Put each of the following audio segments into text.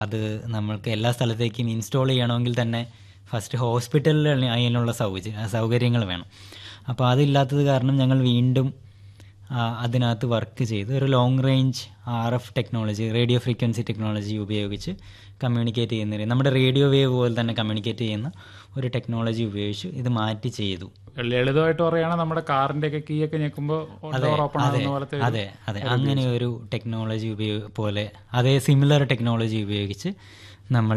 അത് നമ്മൾക്ക് എല്ലാ സ്ഥലത്തേക്കും ഇൻസ്റ്റാൾ ചെയ്യണമെങ്കിൽ തന്നെ ഫസ്റ്റ് ഹോസ്പിറ്റലിൽ അതിനുള്ള സൗകര്യ സൗകര്യങ്ങൾ വേണം അപ്പോൾ അതില്ലാത്തത് കാരണം ഞങ്ങൾ വീണ്ടും ആ, അതിനകത്ത് വർക്ക് ചെയ്ത് ഒരു long range R F technology radio frequency technology ഉപയോഗിച്ച് കമ്മ്യൂണിക്കേറ്റ് ചെയ്യുന്ന രീതി- നമ്മുടെ റേഡിയോ വേവ് പോലെ തന്നെ കമ്മ്യൂണിക്കേറ്റ് ചെയ്യുന്ന ഒരു ടെക്നോളജി ഉപയോഗിച്ച് ഇത് മാറ്റി ചെയ്തു ലളിതമായിട്ട് പറയുകയാണെങ്കിൽ നമ്മുടെ കാറിന്റെ ഒക്കെ കീ ഒക്കെ ഞെക്കുമ്പോൾ ഡോർ ഓപ്പൺ ആകുന്ന പോലത്തെ ഒരു- അതെ അതെ അങ്ങനെ ഒരു ടെക്നോളജി ഉപയോഗ പോലെ അതേ സിമിലർ ടെക്നോളജി ഉപയോഗിച്ച് നമ്മൾ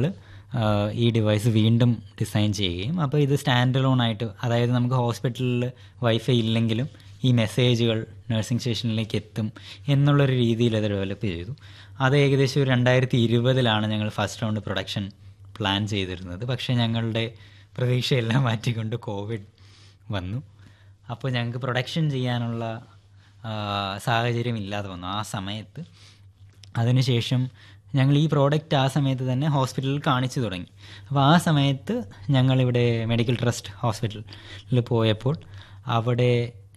ഈ ഡിവൈസ് വീണ്ടും ഡിസൈൻ ചെയ്യുകയും അപ്പോൾ ഇത് സ്റ്റാൻഡ് ലോൺ ആയിട്ട് അതായത് നമുക്ക് ഹോസ്പിറ്റലിൽ വൈഫൈ ഇല്ലെങ്കിലും ഈ മെസ്സേജുകൾ നഴ്സിംഗ് സ്റ്റേഷനിലേക്ക് എത്തും എന്നുള്ളൊരു രീതിയിൽ അത് ഡെവലപ്പ് ചെയ്തു അത് ഏകദേശം ഒരു രണ്ടായിരത്തി ഇരുപതിലാണ് ഞങ്ങൾ ഫസ്റ്റ് റൗണ്ട് പ്രൊഡക്ഷൻ പ്ലാൻ ചെയ്തിരുന്നത് പക്ഷേ ഞങ്ങളുടെ പ്രതീക്ഷയെല്ലാം മാറ്റിക്കൊണ്ട് കോവിഡ് വന്നു അപ്പോൾ ഞങ്ങൾക്ക് പ്രൊഡക്ഷൻ ചെയ്യാനുള്ള ആ, സാഹചര്യം ഇല്ലാതെ വന്നു ആ സമയത്ത് അതിനുശേഷം ഞങ്ങൾ ഈ പ്രോഡക്റ്റ് ആ സമയത്ത് തന്നെ ഹോസ്പിറ്റലിൽ കാണിച്ചു തുടങ്ങി അപ്പോൾ ആ സമയത്ത് ഞങ്ങളിവിടെ മെഡിക്കൽ ട്രസ്റ്റ് ഹോസ്പിറ്റലിൽ പോയപ്പോൾ അവിടെ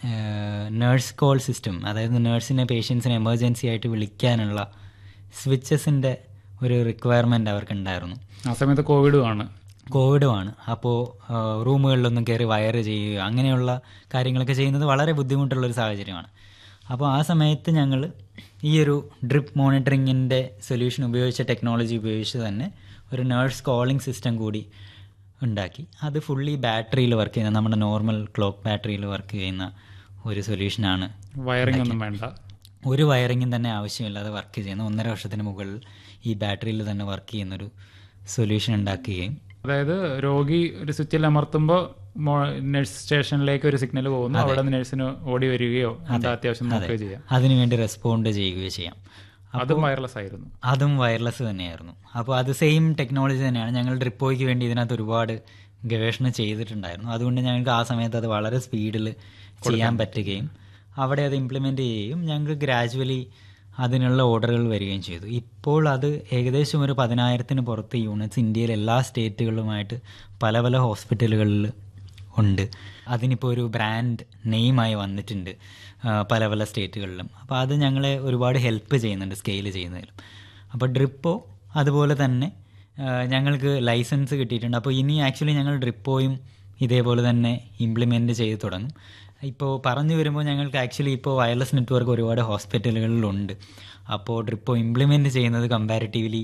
നേഴ്സ് കോൾ സിസ്റ്റം അതായത് നേഴ്സിനെ പേഷ്യൻസിനെ എമർജൻസി ആയിട്ട് വിളിക്കാനുള്ള സ്വിച്ചസിൻ്റെ ഒരു റിക്വയർമെൻറ്റ് അവർക്കുണ്ടായിരുന്നു ആ സമയത്ത് കോവിഡും ആണ് കോവിഡുമാണ് അപ്പോൾ റൂമുകളിലൊന്നും കയറി വയറ് ചെയ്യുക അങ്ങനെയുള്ള കാര്യങ്ങളൊക്കെ ചെയ്യുന്നത് വളരെ ബുദ്ധിമുട്ടുള്ളൊരു സാഹചര്യമാണ് അപ്പോൾ ആ സമയത്ത് ഞങ്ങൾ ഈ ഒരു ഡ്രിപ്പ് മോണിറ്ററിങ്ങിൻ്റെ സൊല്യൂഷൻ ഉപയോഗിച്ച ടെക്നോളജി ഉപയോഗിച്ച് തന്നെ ഒരു നേഴ്സ് കോളിംഗ് സിസ്റ്റം കൂടി ഉണ്ടാക്കി അത് ഫുള്ളി ബാറ്ററിയിൽ വർക്ക് ചെയ്യുന്ന നമ്മുടെ നോർമൽ ക്ലോക്ക് ബാറ്ററിയിൽ വർക്ക് ചെയ്യുന്ന ഒരു സൊല്യൂഷനാണ് വയറിംഗ് ഒന്നും വേണ്ട ഒരു വയറിങ്ങും തന്നെ ആവശ്യമില്ലാതെ വർക്ക് ചെയ്യുന്ന ഒന്നര വർഷത്തിന് മുകളിൽ ഈ ബാറ്ററിയിൽ തന്നെ വർക്ക് ചെയ്യുന്നൊരു സൊല്യൂഷൻ ഉണ്ടാക്കുകയും അതായത് രോഗി ഒരു സ്വിച്ചിൽ അമർത്തുമ്പോൾ നഴ്സ് സ്റ്റേഷനിലേക്ക് ഒരു സിഗ്നൽ പോകുന്നു അവിടെ നിന്ന് നഴ്സിന് ഓടി വരികയോ എന്താ അത്യാവശ്യം നോക്കുകയോ ചെയ്യാം അതിനുവേണ്ടി റെസ്പോണ്ട് ചെയ്യുകയോ ചെയ്യാം അതും വയർലെസ് ആയിരുന്നു അതും വയർലെസ് തന്നെയായിരുന്നു അപ്പോൾ അത് സെയിം ടെക്നോളജി തന്നെയാണ് ഞങ്ങൾ ഡ്രിപ്പോയ്ക്ക് വേണ്ടി ഇതിനകത്ത് ഒരുപാട് ഗവേഷണം ചെയ്തിട്ടുണ്ടായിരുന്നു അതുകൊണ്ട് ഞങ്ങൾക്ക് ആ സമയത്ത് അത് വളരെ സ്പീഡിൽ ചെയ്യാൻ പറ്റുകയും അവിടെ അത് ഇംപ്ലിമെൻ്റ് ചെയ്യുകയും ഞങ്ങൾക്ക് ഗ്രാജുവലി അതിനുള്ള ഓർഡറുകൾ വരികയും ചെയ്തു ഇപ്പോൾ അത് ഏകദേശം ഒരു പതിനായിരത്തിന് പുറത്ത് യൂണിറ്റ്സ് ഇന്ത്യയിലെ എല്ലാ സ്റ്റേറ്റുകളിലുമായിട്ട് പല പല ഹോസ്പിറ്റലുകളിൽ ഉണ്ട് അതിനിപ്പോൾ ഒരു ബ്രാൻഡ് നെയിമായി വന്നിട്ടുണ്ട് ആ, പല പല സ്റ്റേറ്റുകളിലും അപ്പോൾ അത് ഞങ്ങളെ ഒരുപാട് ഹെൽപ്പ് ചെയ്യുന്നുണ്ട് സ്കെയിൽ ചെയ്യുന്നതിലും അപ്പോൾ ഡ്രിപ്പോ അതുപോലെ തന്നെ ആ, ഞങ്ങൾക്ക് ലൈസൻസ് കിട്ടിയിട്ടുണ്ട് അപ്പോൾ ഇനി ആക്ച്വലി ഞങ്ങൾ ഡ്രിപ്പോയും ഇതേപോലെ തന്നെ ഇംപ്ലിമെൻറ്റ് ചെയ്ത് തുടങ്ങും ഇപ്പോൾ പറഞ്ഞു വരുമ്പോൾ ഞങ്ങൾക്ക് ആക്ച്വലി ഇപ്പോൾ വയർലെസ് നെറ്റ്വർക്ക് ഒരുപാട് ഹോസ്പിറ്റലുകളിലുണ്ട് അപ്പോൾ ഡ്രിപ്പോ ഇംപ്ലിമെൻറ്റ് ചെയ്യുന്നത് കമ്പാരിറ്റീവ്ലി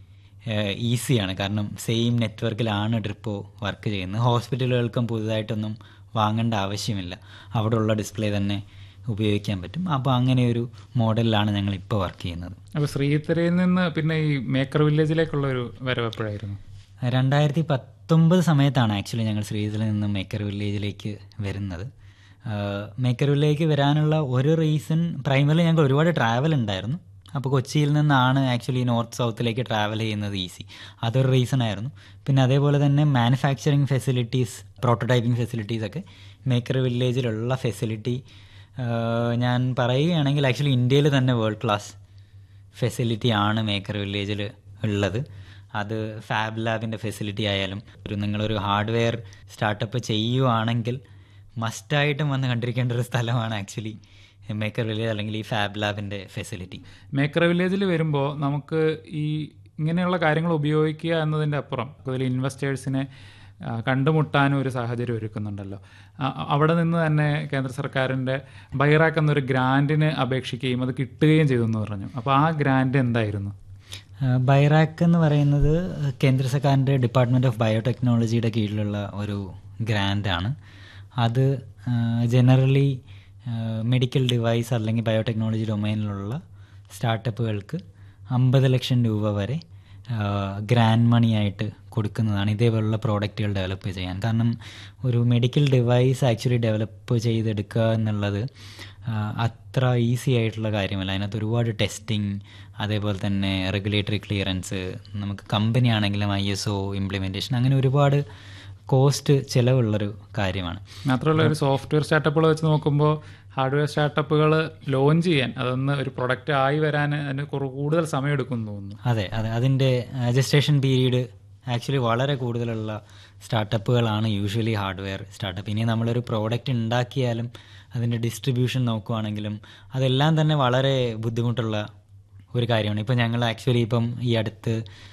ഈസിയാണ് കാരണം സെയിം നെറ്റ്വർക്കിലാണ് ഡ്രിപ്പോ വർക്ക് ചെയ്യുന്നത് ഹോസ്പിറ്റലുകൾക്കും പുതുതായിട്ടൊന്നും വാങ്ങേണ്ട ആവശ്യമില്ല അവിടെ ഉള്ള ഡിസ്പ്ലേ തന്നെ ഉപയോഗിക്കാൻ പറ്റും അപ്പോൾ അങ്ങനെ ഒരു മോഡലിലാണ് ഞങ്ങൾ ഇപ്പോൾ വർക്ക് ചെയ്യുന്നത് അപ്പൊ ശ്രീധരയിൽ നിന്ന് പിന്നെ ഈ മേക്കർ വില്ലേജിലേക്കുള്ള ഒരു വരവ് എപ്പോഴായിരുന്നു രണ്ടായിരത്തി പത്തൊമ്പത് സമയത്താണ് ആക്ച്വലി ഞങ്ങൾ ശ്രീധരിൽ നിന്ന് മേക്കർ വില്ലേജിലേക്ക് വരുന്നത് മേക്കർ വില്ലേജിലേക്ക് വരാനുള്ള ഒരു റീസൺ പ്രൈമറിലി ഞങ്ങൾക്ക് ഒരുപാട് ട്രാവൽ ഉണ്ടായിരുന്നു അപ്പോൾ കൊച്ചിയിൽ നിന്നാണ് ആക്ച്വലി നോർത്ത് സൗത്തിലേക്ക് ട്രാവൽ ചെയ്യുന്നത് ഈസി അതൊരു റീസൺ ആയിരുന്നു പിന്നെ അതേപോലെ തന്നെ മാനുഫാക്ചറിങ് ഫെസിലിറ്റീസ് പ്രോട്ടോടൈപ്പിംഗ് ഫെസിലിറ്റീസ് ഒക്കെ മേക്കർ വില്ലേജിലുള്ള ഫെസിലിറ്റി ഞാൻ പറയുകയാണെങ്കിൽ ആക്ച്വലി ഇന്ത്യയിൽ തന്നെ വേൾഡ് ക്ലാസ് ഫെസിലിറ്റി ആണ് മേക്കർ വില്ലേജിൽ ഉള്ളത് അത് ഫാബ് ലാബിൻ്റെ ഫെസിലിറ്റി ആയാലും ഒരു നിങ്ങളൊരു ഹാർഡ്വെയർ സ്റ്റാർട്ടപ്പ് ചെയ്യുവാണെങ്കിൽ മസ്റ്റായിട്ടും വന്ന് കണ്ടിരിക്കേണ്ട ഒരു സ്ഥലമാണ് ആക്ച്വലി മേക്കർ വില്ലേജ് അല്ലെങ്കിൽ ഈ ഫാബ് ലാബിൻ്റെ ഫെസിലിറ്റി മേക്കർ വില്ലേജിൽ വരുമ്പോൾ നമുക്ക് ഈ ഇങ്ങനെയുള്ള കാര്യങ്ങൾ ഉപയോഗിക്കുക എന്നതിൻ്റെ അപ്പുറം അതിൽ ഇൻവെസ്റ്റേഴ്സിനെ ആ, കണ്ടുമുട്ടാനും ഒരു സാഹചര്യം ഒരുക്കുന്നുണ്ടല്ലോ ആ, അവിടെ നിന്ന് തന്നെ കേന്ദ്ര സർക്കാരിൻ്റെ ബൈറാക്ക് എന്നൊരു ഗ്രാൻറ്റിന് അപേക്ഷിക്കുകയും അത് കിട്ടുകയും ചെയ്തു എന്ന് പറഞ്ഞു അപ്പോൾ ആ ഗ്രാൻറ്റ് എന്തായിരുന്നു ബൈറാക്ക് എന്ന് പറയുന്നത് കേന്ദ്ര സർക്കാരിൻ്റെ ഡിപ്പാർട്ട്മെൻറ്റ് ഓഫ് ബയോടെക്നോളജിയുടെ കീഴിലുള്ള ഒരു ഗ്രാൻഡാണ് അത് ജനറലി മെഡിക്കൽ ഡിവൈസ് അല്ലെങ്കിൽ ബയോടെക്നോളജി ഡൊമൈനിലുള്ള സ്റ്റാർട്ടപ്പുകൾക്ക് അമ്പത് ലക്ഷം രൂപ വരെ ഗ്രാൻഡ് മണി ആയിട്ട് കൊടുക്കുന്നതാണ് ഇതേപോലുള്ള പ്രോഡക്റ്റുകൾ ഡെവലപ്പ് ചെയ്യാൻ കാരണം ഒരു മെഡിക്കൽ ഡിവൈസ് ആക്ച്വലി ഡെവലപ്പ് ചെയ്തെടുക്കുക എന്നുള്ളത് ആ, അത്ര ഈസി ആയിട്ടുള്ള കാര്യമല്ല അതിനകത്ത് ഒരുപാട് ടെസ്റ്റിംഗ് അതേപോലെ തന്നെ റെഗുലേറ്ററി ക്ലിയറൻസ് നമുക്ക് കമ്പനി ആണെങ്കിലും ഐ എസ് ഒ ഇംപ്ലിമെൻറ്റേഷൻ അങ്ങനെ ഒരുപാട് കോസ്റ്റ് ചിലവുള്ളൊരു കാര്യമാണ് മാത്രമല്ല ഒരു സോഫ്റ്റ്വെയർ സ്റ്റാർട്ടപ്പുകൾ വെച്ച് നോക്കുമ്പോൾ ഹാർഡ്വെയർ സ്റ്റാർട്ടപ്പുകൾ ലോഞ്ച് ചെയ്യാൻ അതൊന്ന് ഒരു പ്രൊഡക്റ്റ് ആയി വരാൻ അതിന് കുറു- കൂടുതൽ സമയമെടുക്കും എന്ന് തോന്നുന്നു അതെ അതെ അതിൻ്റെ രജിസ്ട്രേഷൻ പീരീഡ് ആക്ച്വലി വളരെ കൂടുതലുള്ള സ്റ്റാർട്ടപ്പുകളാണ് യൂഷ്വലി ഹാർഡ്വെയർ സ്റ്റാർട്ടപ്പ് ഇനി നമ്മളൊരു പ്രോഡക്റ്റ് ഉണ്ടാക്കിയാലും അതിൻ്റെ ഡിസ്ട്രിബ്യൂഷൻ നോക്കുവാണെങ്കിലും അതെല്ലാം തന്നെ വളരെ ബുദ്ധിമുട്ടുള്ള ഒരു കാര്യമാണ് ഇപ്പം ഞങ്ങൾ ആക്ച്വലി ഇപ്പം ഈ അടുത്ത്